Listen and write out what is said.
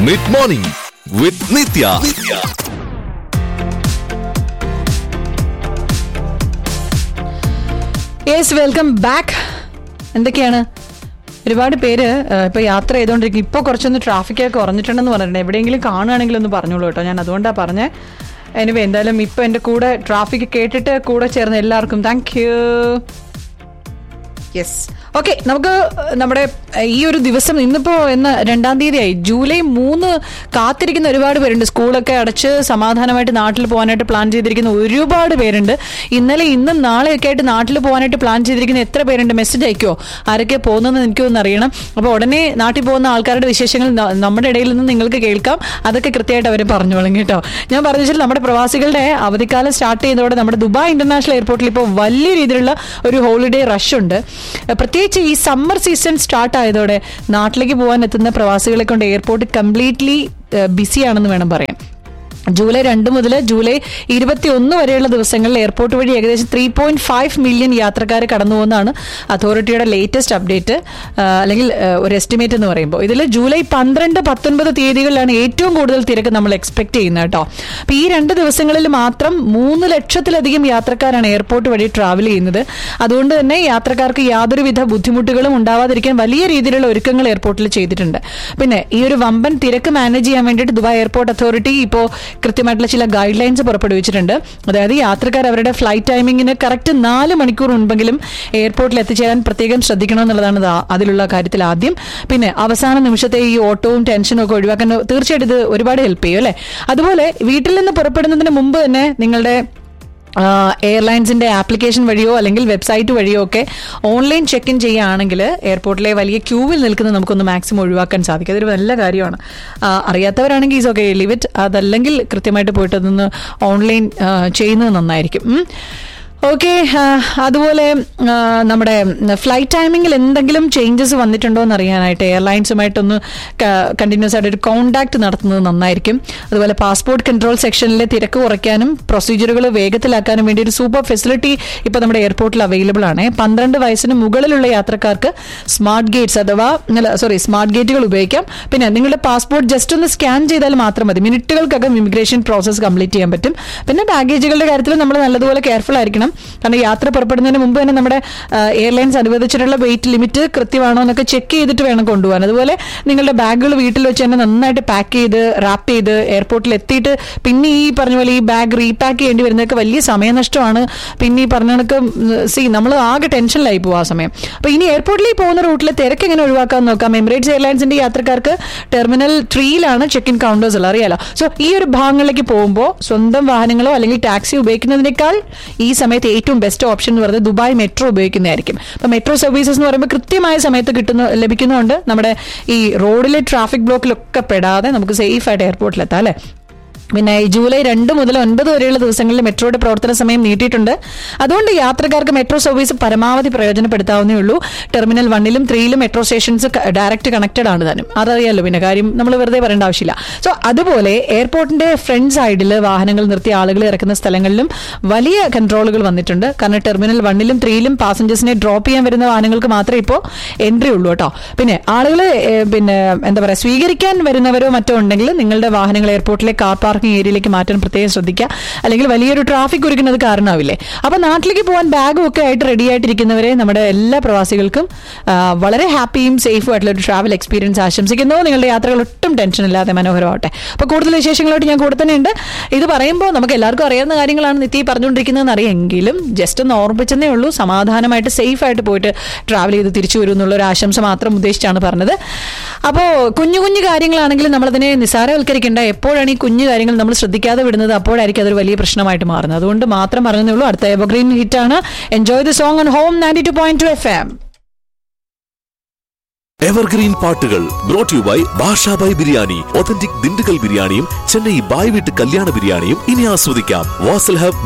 Mid morning with Nithya yes welcome back എന്തൊക്കെയാണ് ഒരുപാട് പേര് ആ, ഇപ്പൊ യാത്ര ചെയ്തുകൊണ്ടിരിക്കും ഇപ്പൊ കുറച്ചൊന്ന് ട്രാഫിക് ഒക്കെ കുറഞ്ഞിട്ടുണ്ടെന്ന് പറഞ്ഞിട്ടുണ്ട് എവിടെയെങ്കിലും കാണുകയാണെങ്കിൽ ഒന്ന് പറഞ്ഞോളൂ കേട്ടോ ഞാൻ അതുകൊണ്ടാണ് പറഞ്ഞേ എനിവേ എന്തായാലും ഇപ്പൊ എന്റെ കൂടെ ട്രാഫിക് കേട്ടിട്ട് കൂടെ ചേർന്ന് എല്ലാവർക്കും താങ്ക് യു യെസ് ഓക്കെ നമുക്ക് നമ്മുടെ ഈ ഒരു ദിവസം ഇന്നിപ്പോ എന്ന് രണ്ടാം തീയതിയായി ജൂലൈ മൂന്ന് കാത്തിരിക്കുന്ന ഒരുപാട് പേരുണ്ട് സ്കൂളൊക്കെ അടച്ച് സമാധാനമായിട്ട് നാട്ടിൽ പോകാനായിട്ട് പ്ലാൻ ചെയ്തിരിക്കുന്ന ഒരുപാട് പേരുണ്ട് ഇന്നലെ ഇന്നും നാളെയൊക്കെ ആയിട്ട് നാട്ടിൽ പോകാനായിട്ട് പ്ലാൻ ചെയ്തിരിക്കുന്ന എത്ര പേരുണ്ട് മെസ്സേജ് അയക്കുമോ ആരൊക്കെ പോകുന്നതെന്ന് എനിക്കൊന്ന് അറിയണം അപ്പോൾ ഉടനെ നാട്ടിൽ പോകുന്ന ആൾക്കാരുടെ വിശേഷങ്ങൾ ന- നമ്മുടെ ഇടയിൽ നിന്ന് നിങ്ങൾക്ക് കേൾക്കാം അതൊക്കെ കൃത്യമായിട്ട് അവർ പറഞ്ഞോളും കേട്ടോ ഞാൻ പറഞ്ഞു വെച്ചാൽ നമ്മുടെ പ്രവാസികളുടെ അവധിക്കാലം സ്റ്റാർട്ട് ചെയ്തതോടെ നമ്മുടെ ദുബായ് ഇന്റർനാഷണൽ എയർപോർട്ടിൽ ഇപ്പോൾ വലിയ രീതിയിലുള്ള ഒരു ഹോളിഡേ റഷ് ഉണ്ട് ഏഹ് പ്രത്യേകിച്ച് ഈ സമ്മർ സീസൺ സ്റ്റാർട്ട് ആയതോടെ നാട്ടിലേക്ക് പോകാൻ എത്തുന്ന പ്രവാസികളെ കൊണ്ട് എയർപോർട്ട് കംപ്ലീറ്റ്ലി ബിസിയാണെന്ന് വേണം പറയാം ജൂലൈ രണ്ട് മുതൽ ജൂലൈ ഇരുപത്തി ഒന്ന് വരെയുള്ള ദിവസങ്ങളിൽ എയർപോർട്ട് വഴി ഏകദേശം ത്രീ പോയിന്റ് ഫൈവ് മില്യൺ യാത്രക്കാർ കടന്നു പോകുന്നതാണ് അതോറിറ്റിയുടെ ലേറ്റസ്റ്റ് അപ്ഡേറ്റ് അല്ലെങ്കിൽ ആ, ഒരു എസ്റ്റിമേറ്റ് എന്ന് പറയുമ്പോൾ ഇതിൽ ജൂലൈ പന്ത്രണ്ട് പത്തൊൻപത് തീയതികളിലാണ് ഏറ്റവും കൂടുതൽ തിരക്ക് നമ്മൾ എക്സ്പെക്ട് ചെയ്യുന്നത് കേട്ടോ അപ്പോൾ ഈ രണ്ട് ദിവസങ്ങളിൽ മാത്രം മൂന്ന് ലക്ഷത്തിലധികം യാത്രക്കാരാണ് എയർപോർട്ട് വഴി ട്രാവൽ ചെയ്യുന്നത് അതുകൊണ്ട് തന്നെ യാത്രക്കാർക്ക് യാതൊരുവിധ ബുദ്ധിമുട്ടുകളും ഉണ്ടാവാതിരിക്കാൻ വലിയ രീതിയിലുള്ള ഒരുക്കങ്ങൾ എയർപോർട്ടിൽ ചെയ്തിട്ടുണ്ട് പിന്നെ ഈ ഒരു വമ്പൻ തിരക്ക് മാനേജ് ചെയ്യാൻ വേണ്ടിയിട്ട് ദുബായ് എയർപോർട്ട് അതോറിറ്റി ഇപ്പോൾ കൃത്യമായിട്ടുള്ള ചില ഗൈഡ് ലൈൻസ് പുറപ്പെടുവിച്ചിട്ടുണ്ട് അതായത് യാത്രക്കാർ അവരുടെ ഫ്ലൈറ്റ് ടൈമിങ്ങിന് കറക്റ്റ് നാല് മണിക്കൂർ മുൻപെങ്കിലും എയർപോർട്ടിൽ എത്തിച്ചേരാൻ പ്രത്യേകം ശ്രദ്ധിക്കണമെന്നുള്ളതാണ് ദാ- അതിലുള്ള കാര്യത്തിൽ ആദ്യം പിന്നെ അവസാന നിമിഷത്തെ ഈ ഓട്ടവും ടെൻഷനും ഒക്കെ ഒഴിവാക്കാൻ തീർച്ചയായിട്ടും ഇത് ഒരുപാട് ഹെൽപ്പ് ചെയ്യും അല്ലേ അതുപോലെ വീട്ടിൽ നിന്ന് പുറപ്പെടുന്നതിന് മുമ്പ് തന്നെ നിങ്ങളുടെ എയർലൈൻസിന്റെ ആപ്ലിക്കേഷൻ വഴിയോ അല്ലെങ്കിൽ വെബ്സൈറ്റ് വഴിയോ ഒക്കെ ഓൺലൈൻ ചെക്ക് ഇൻ ചെയ്യുകയാണെങ്കിൽ എയർപോർട്ടിലെ വലിയ ക്യൂവിൽ നിൽക്കുന്നത് നമുക്കൊന്ന് മാക്സിമം ഒഴിവാക്കാൻ സാധിക്കും അതൊരു നല്ല കാര്യമാണ് ആ, അറിയാത്തവരാണെങ്കിൽ ഈസ് ഓക്കെ ലിവ് ഇറ്റ് അതല്ലെങ്കിൽ കൃത്യമായിട്ട് പോയിട്ട് അതൊന്ന് ഓൺലൈൻ ചെയ്യുന്നത് നന്നായിരിക്കും ഉം. ഓക്കെ അതുപോലെ ആ, നമ്മുടെ ഫ്ലൈറ്റ് ടൈമിങ്ങിൽ എന്തെങ്കിലും ചേഞ്ചസ് വന്നിട്ടുണ്ടോ എന്ന് അറിയാനായിട്ട് എയർലൈൻസുമായിട്ടൊന്ന് കണ്ടിന്യൂസ് ആയിട്ട് ഒരു കോണ്ടാക്ട് നടത്തുന്നത് നന്നായിരിക്കും അതുപോലെ പാസ്പോർട്ട് കൺട്രോൾ സെക്ഷനിലെ തിരക്ക് കുറയ്ക്കാനും പ്രൊസീജിയറുകൾ വേഗത്തിലാക്കാനും വേണ്ടി ഒരു സൂപ്പർ ഫെസിലിറ്റി ഇപ്പോൾ നമ്മുടെ എയർപോർട്ടിൽ അവൈലബിൾ ആണ് പന്ത്രണ്ട് വയസ്സിന് മുകളിലുള്ള യാത്രക്കാർക്ക് സ്മാർട്ട് ഗേറ്റ്സ് അഥവാ സോറി സ്മാർട്ട് ഗേറ്റുകൾ ഉപയോഗിക്കാം പിന്നെ നിങ്ങളുടെ പാസ്പോർട്ട് ജസ്റ്റ് ഒന്ന് സ്കാൻ ചെയ്താൽ മാത്രം മതി മിനിറ്റുകൾക്കകം ഇമിഗ്രേഷൻ പ്രോസസ്സ് കംപ്ലീറ്റ് ചെയ്യാൻ പറ്റും പിന്നെ ബാഗേജുകളുടെ കാര്യത്തിൽ നമ്മൾ നല്ലതുപോലെ കെയർഫുൾ ആയിരിക്കണം കാരണം യാത്ര പുറപ്പെടുന്നതിന് മുമ്പ് തന്നെ നമ്മുടെ എയർലൈൻസ് അനുവദിച്ചിട്ടുള്ള വെയിറ്റ് ലിമിറ്റ് കൃത്യമാണോ എന്നൊക്കെ ചെക്ക് ചെയ്തിട്ട് വേണം കൊണ്ടുപോകാൻ അതുപോലെ നിങ്ങളുടെ ബാഗുകൾ വീട്ടിൽ വെച്ച് തന്നെ നന്നായിട്ട് പാക്ക് ചെയ്ത് റാപ്പ് ചെയ്ത് എയർപോർട്ടിൽ എത്തിയിട്ട് പിന്നെ ഈ പറഞ്ഞ പോലെ ഈ ബാഗ് റീപാക്ക് ചെയ്യേണ്ടി വരുന്നതൊക്കെ വലിയ സമയനഷ്ടമാണ് പിന്നെ ഈ പറഞ്ഞ കണക്ക് സി നമ്മൾ ആകെ ടെൻഷനിലായി പോകും ആ സമയം അപ്പൊ ഇനി എയർപോർട്ടിലേക്ക് പോകുന്ന റൂട്ടിലെ തിരക്ക് എങ്ങനെ ഒഴിവാക്കാൻ നോക്കാം എമിറേറ്റ്സ് എയർലൈൻസിന്റെ യാത്രക്കാർക്ക് ടെർമിനൽ ത്രീയിലാണ് ചെക്ക് ഇൻ കൗണ്ടേഴ്സ് ഉള്ളത് അറിയാലോ സോ ഈ ഒരു ഭാഗങ്ങളിലേക്ക് പോകുമ്പോൾ സ്വന്തം വാഹനങ്ങളോ അല്ലെങ്കിൽ ടാക്സി ഉപയോഗിക്കുന്നതിനേക്കാൾ ഈ സമയത്ത് ഏറ്റവും ബെസ്റ്റ് ഓപ്ഷൻ എന്ന് പറയുന്നത് ദുബായ് മെട്രോ ഉപയോഗിക്കുന്നതായിരിക്കും അപ്പൊ മെട്രോ സർവീസസ് എന്ന് പറയുമ്പോൾ കൃത്യമായ സമയത്ത് കിട്ടുന്ന ലഭിക്കുന്നതുകൊണ്ട് നമ്മുടെ ഈ റോഡിലെ ട്രാഫിക് ബ്ലോക്കിലൊക്കെ പെടാതെ നമുക്ക് സേഫ് ആയിട്ട് എയർപോർട്ടിലെത്താം അല്ലേ പിന്നെ ഈ ജൂലൈ രണ്ട് മുതൽ ഒൻപത് വരെയുള്ള ദിവസങ്ങളിൽ മെട്രോയുടെ പ്രവർത്തന സമയം നീട്ടിയിട്ടുണ്ട് അതുകൊണ്ട് യാത്രക്കാർക്ക് മെട്രോ സർവീസ് പരമാവധി പ്രയോജനപ്പെടുത്താവുന്നേ ഉള്ളൂ ടെർമിനൽ വണ്ണിലും ത്രീയിലും മെട്രോ സ്റ്റേഷൻസ് ഡയറക്റ്റ് കണക്റ്റഡ് ആണ് താനും അതറിയാലോ പിന്നെ കാര്യം നമ്മൾ വെറുതെ പറയേണ്ട ആവശ്യമില്ല സോ അതുപോലെ എയർപോർട്ടിന്റെ ഫ്രണ്ട് സൈഡിൽ വാഹനങ്ങൾ നിർത്തി ആളുകൾ ഇറക്കുന്ന സ്ഥലങ്ങളിലും വലിയ കൺട്രോളുകൾ വന്നിട്ടുണ്ട് കാരണം ടെർമിനൽ വണ്ണിലും ത്രീയിലും പാസഞ്ചേഴ്സിനെ ഡ്രോപ്പ് ചെയ്യാൻ വരുന്ന വാഹനങ്ങൾക്ക് മാത്രമേ ഇപ്പോൾ എൻട്രി ഉള്ളൂ കേട്ടോ പിന്നെ ആളുകൾ പിന്നെ എന്താ പറയുക സ്വീകരിക്കാൻ വരുന്നവരോ മറ്റോ ഉണ്ടെങ്കിൽ നിങ്ങളുടെ വാഹനങ്ങൾ എയർപോർട്ടിലെ കാർ പാർക്കിംഗ് ഏരിയയിലേക്ക് മാറ്റാൻ പ്രത്യേകം ശ്രദ്ധിക്കുക അല്ലെങ്കിൽ വലിയൊരു ട്രാഫിക് ഒരുക്കുന്നത് കാരണമാവില്ലേ അപ്പൊ നാട്ടിലേക്ക് പോകാൻ ബാഗും ഒക്കെ ആയിട്ട് റെഡി ആയിട്ടിരിക്കുന്നവരെ നമ്മുടെ എല്ലാ പ്രവാസികൾക്കും ആ, വളരെ ഹാപ്പിയും സേഫും ആയിട്ടുള്ള ഒരു ട്രാവൽ എക്സ്പീരിയൻസ് ആശംസിക്കുന്നു നിങ്ങളുടെ യാത്രകൾ ഒട്ടും ടെൻഷൻ ഇല്ലാതെ മനോഹരമാവട്ടെ അപ്പൊ കൂടുതൽ വിശേഷങ്ങളായിട്ട് ഞാൻ കൂടെ തന്നെ ഉണ്ട് ഇത് പറയുമ്പോൾ നമുക്ക് എല്ലാവർക്കും അറിയാവുന്ന കാര്യങ്ങളാണ് നിത്യ പറഞ്ഞുകൊണ്ടിരിക്കുന്നതെന്ന് അറിയെങ്കിലും ജസ്റ്റ് ഒന്ന് ഓർമ്മിച്ചെന്നേ ഉള്ളൂ സമാധാനമായിട്ട് സേഫ് ആയിട്ട് പോയിട്ട് ട്രാവൽ ചെയ്ത് തിരിച്ചു വരും എന്നുള്ള ഒരു ആശംസ മാത്രം ഉദ്ദേശിച്ചാണ് പറഞ്ഞത് അപ്പോൾ കുഞ്ഞു കുഞ്ഞു കാര്യങ്ങളാണെങ്കിലും നമ്മളതിനെ നിസ്സാരവൽക്കരിക്കേണ്ട എപ്പോഴാണ് ഈ കുഞ്ഞു കാര്യങ്ങൾ നമ്മൾ ശ്രദ്ധിക്കാതെ വിടുന്നത് അപ്പോഴായിരിക്കും അതൊരു വലിയ പ്രശ്നമായിട്ട് മാറുന്നത് അതുകൊണ്ട് മാത്രം പറഞ്ഞതേ ഉള്ളൂ അടുത്ത എവർഗ്രീൻ ഹിറ്റാണ് enjoy the song on home ninety two point two F M evergreen പാട്ടുകൾ brought you by Basha by biryani authentic Dindigul ബിരിയാണിയും ചെന്നൈ ബായ് വീട്ട് കല്യാണ ബിരിയാണിയും ഇനി ആസ്വദിക്കാം വാസൽ ഹബ്